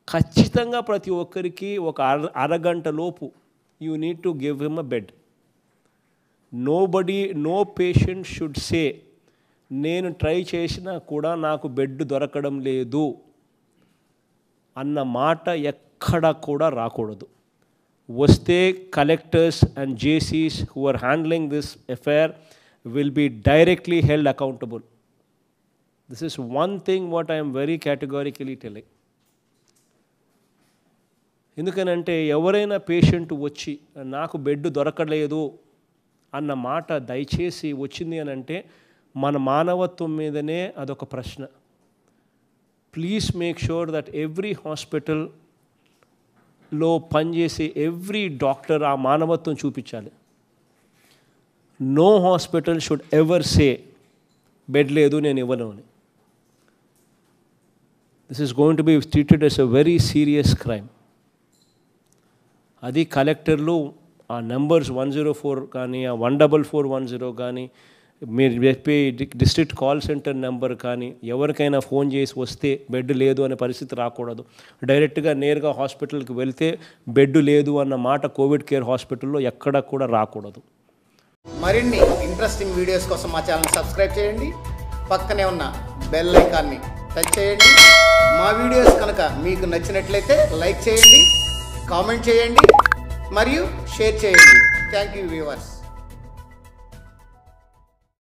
ఖచ్చితంగా ప్రతి ఒక్కరికి ఒక అర అరగంట లోపు you need to give him a bed nobody no patient should say నేను ట్రై చేసినా కూడా నాకు బెడ్ దొరకడం లేదు అన్న మాట ఎక్కడ కూడా రాకూడదు వస్తే కలెక్టర్స్ అండ్ జేసీస్ who are handling this affair will be directly held accountable this is one thing what I'm very categorically telling ఎందుకనంటే ఎవరైనా పేషెంట్ వచ్చి నాకు బెడ్ దొరకలేదు అన్న మాట దయచేసి వచ్చింది అని అంటే మన మానవత్వం మీదనే అదొక ప్రశ్న please make sure that every హాస్పిటల్లో పనిచేసే ఎవ్రీ డాక్టర్ ఆ మానవత్వం చూపించాలి no hospital should ever say bed లేదు నేను ఇవ్వను అని this is going to be treated as a very serious crime అది కలెక్టర్లు ఆ నెంబర్స్ వన్ జీరో ఫోర్ కానీ ఆ one double four one zero కానీ మీరు చెప్పే డిస్ట్రిక్ట్ కాల్ సెంటర్ నెంబర్ కానీ ఎవరికైనా ఫోన్ చేసి వస్తే బెడ్ లేదు అనే పరిస్థితి రాకూడదు డైరెక్ట్గా నేరుగా హాస్పిటల్కి వెళ్తే బెడ్ లేదు అన్న మాట కోవిడ్ కేర్ హాస్పిటల్లో ఎక్కడ కూడా రాకూడదు మరిన్ని ఇంట్రెస్టింగ్ వీడియోస్ కోసం మా ఛానల్ సబ్స్క్రైబ్ చేయండి పక్కనే ఉన్న బెల్ ఐకాన్ని టచ్ చేయండి మా వీడియోస్ కనుక మీకు నచ్చినట్లయితే లైక్ చేయండి కామెంట్ చేయండి మరియు షేర్ చేయండి థ్యాంక్ యూ వ్యూవర్స్